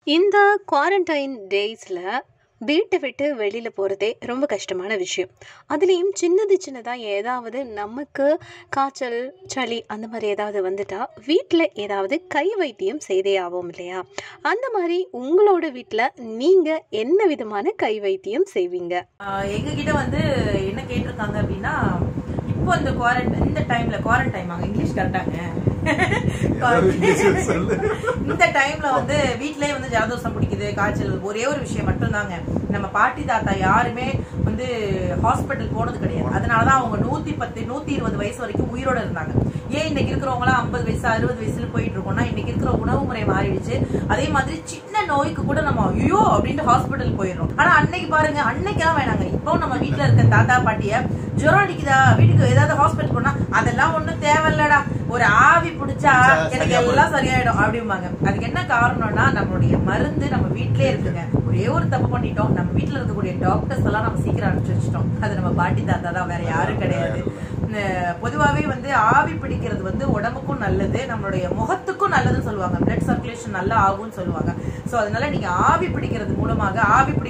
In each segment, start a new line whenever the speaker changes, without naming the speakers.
இந்த குவாரண்டைன் டேஸில் வீட்டை விட்டு வெளியில் போகிறதே ரொம்ப கஷ்டமான விஷயம் அதுலேயும் சின்னது சின்னதாக ஏதாவது நமக்கு காய்ச்சல் சளி அந்த மாதிரி ஏதாவது வந்துட்டால் வீட்டில் ஏதாவது கை வைத்தியம் செய்தே ஆகும் இல்லையா அந்த மாதிரி உங்களோட வீட்டில் நீங்கள் என்ன விதமான கை வைத்தியம் செய்வீங்க
ஆஹ் எங்க கிட்ட வந்து என்ன கேட்டிருக்காங்க அப்படின்னா இப்போ இந்த குவாரண்டைன் இந்த டைம்ல குவாரண்டைன் வாங்க இங்கிலீஷ் கரெக்டாங்க இந்த டைம்ல வந்து வீட்லயே வந்து ஜலதோஷம் பிடிக்குது காய்ச்சல் ஒரே ஒரு விஷயம் மட்டும்தாங்க நம்ம பாட்டி தாத்தா யாருமே வந்து ஹாஸ்பிட்டல் போனது கிடையாது அதனாலதான் அவங்க நூத்தி பத்து நூத்தி இருபது வயசு வரைக்கும் உயிரோட இருந்தாங்க ஏன் இன்னைக்கு இருக்கிறவங்க எல்லாம் ஐம்பது வயசு அறுபது வயசுல போயிட்டு இருக்கோம்னா இன்னைக்கு இருக்கிற உணவு முறை மாறிடுச்சு அதே மாதிரி சின்ன நோய்க்கு கூட நம்ம ஐயோ அப்படின்ட்டு ஹாஸ்பிட்டல் போயிடுறோம் ஆனா அன்னைக்கு பாருங்க அன்னைக்கெல்லாம் வேணாங்க இப்போ நம்ம வீட்ல இருக்க தாத்தா பாட்டிய ஜுரம் அடிக்குதா வீட்டுக்கு ஏதாவது ஹாஸ்பிட்டல் போனா அதெல்லாம் ஒண்ணும் தேவையில்லடா ஒரு ஆவி பிடிச்சா எனக்கு எல்லாம் சரியாயிடும் அப்படிம்பாங்க அதுக்கு என்ன காரணம்னா நம்மளுடைய மருந்து நம்ம வீட்லயே இருக்குங்க ஒரே ஒரு தப்பு பண்ணிட்டோம் நம்ம வீட்ல இருக்கக்கூடிய டாக்டர்ஸ் எல்லாம் நம்ம சீக்கிரம் அனுப்பிச்சு வச்சிட்டோம் அது நம்ம பாட்டி தாத்தா தான் வேற யாரும் கிடையாது அஹ் பொதுவாவே வந்து ஆவி பிடிக்கிறது வந்து உடம்புக்கும் நல்லது நம்மளுடைய முகத்துக்கும் நல்லதுன்னு சொல்லுவாங்க பிளட் சர்க்குலேஷன் நல்லா ஆகும்னு சொல்லுவாங்க சோ அதனால நீங்க ஆவி பிடிக்கிறது மூலமாக ஆவி பிடி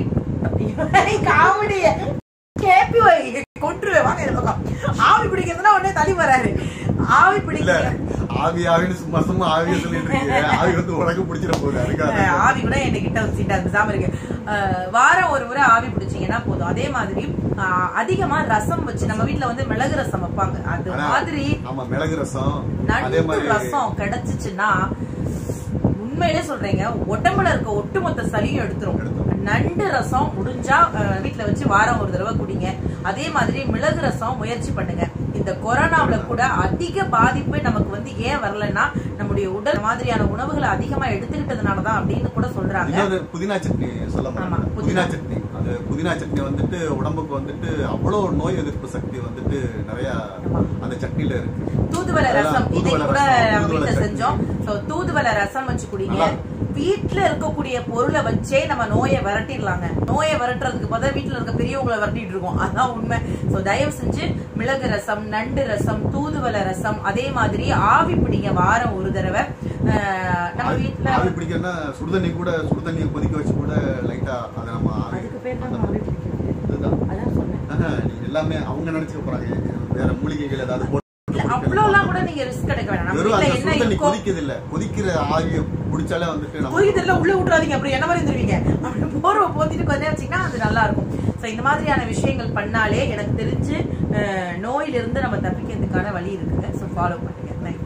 காமெடிய கேப்பி வை கொன்றுவேன் வாங்க இந்த பக்கம் ஆவி பிடிக்கிறதுனா உடனே தள்ளி வராரு ஆவி
இல்ல
பிடிக்கிற
ஆவி ஆவின்னு சும்மா சும்மா ஆவிய சொல்லிட்டு இருக்கீங்க ஆவி வந்து உனக்கு பிடிச்சிட போகுது அதுக்காக
அஹ் ஆவி கூட என்கிட்ட சீட்டா பேசாம இருக்கு அஹ் வாரம் ஒரு முறை ஆவி பிடிச்சீங்கன்னா போதும் அதே மாதிரி அஹ் அதிகமா ரசம் வச்சு நம்ம வீட்ல வந்து மிளகு ரசம் வைப்பாங்க அது
ஆனா,
மாதிரி
ஆமா மிளகு ரசம் அதே
நண்டு
மாதிரி
ரசம் கிடைச்சிச்சுன்னா உண்மையிலே சொல்றேங்க உடம்புல இருக்க ஒட்டுமொத்த சளியும் எடுத்துரும்
எடுத்துரும்.
நண்டு ரசம் முடிஞ்சா அஹ், வீட்ல வச்சு வாரம் ஒரு தடவை குடிங்க அதே மாதிரி மிளகு ரசம் முயற்சி பண்ணுங்க இந்த கொரோனாவுல கூட அதிக பாதிப்பு நமக்கு வந்து ஏன் வரலன்னா நம்முடைய உடல் மாதிரியான உணவுகளை அதிகமா எடுத்துக்கிட்டதுனாலதான் அப்படின்னு கூட சொல்றாங்க
இன்னொரு புதினா சட்னி சொல்ல
ஆமா,
மாட்டேன்
புதினா.
புதினா சட்னி அந்த புதினா சட்னி வந்துட்டு உடம்புக்கு வந்துட்டு அவ்வளவு நோய் எதிர்ப்பு சக்தி வந்துட்டு நிறைய
ஆமா.
அந்த சட்னில இருக்கு
தூதுவளை
அதெல்லாம்
ரசம் இன்னைக்கு
தூதுவளை
கூட
ரசம்,
நம்ம
தூதுவளை
வீட்டுல
சட்னி.
செஞ்சோம் சோ தூதுவளை ரசம் வச்சு குடிங்க
நல்லா.
வீட்ல இருக்கக்கூடிய பொருளை வச்சே நம்ம நோயை விரட்டிடலாங்க நோயை விரட்டுறதுக்கு பதிலா வீட்ல இருக்க பெரியவங்களை விரட்டிட்டு இருக்கோம் அதான் உண்மை சோ தயவு செஞ்சு மிளகு ரசம் நண்டு ரசம் தூதுவளை ரசம் அதே மாதிரி ஆவி பிடிங்க வாரம் ஒரு தடவை அஹ், நம்ம
ஆவி-
வீட்ல
ஆவி பிடிக்கணும்னா சுடுதண்ணி கூட சுடுதண்ணியை கொதிக்க வச்சு கூட லைட்டா அதை நம்ம ஆவி-
அதுக்கு பேர் தான்
அந்த-
ஆவி பிடிக்கிறது
இதுதான்
அதான் சொன்னேன்
ஆஹா, நீங்க எல்லாமே அவங்க நினைச்சுக்க போறாங்க வேற மூலிகைகள் ஏதாவது போட்டு
இல்ல அவ்வளவுலாம் கூட நீங்க ரிஸ்க் எடுக்க வேணாம் நம்ம
வெறும்
வீட்ல
அந்த
என்ன
சுடுதண்ணி
இருக்கோ
கொதிக்குது இல்ல கொதிக்கிற ஆவியை பிடிச்சாலே வந்துட்டு நம்ம
புரியுதுல உள்ள விட்டுறாதீங்க அப்புறம் என்ன மாதிரி இருந்துருவீங்க அப்படி போர்வை போத்திட்டு கொஞ்ச நேரம் வச்சீங்கன்னா அது நல்லா இருக்கும் சோ இந்த மாதிரியான விஷயங்கள் பண்ணாலே எனக்கு தெரிஞ்சு அஹ், நோயிலிருந்து நம்ம தப்பிக்கிறதுக்கான வழி இருக்குங்க சோ ஃபாலோ பண்ணுங்க Thank you.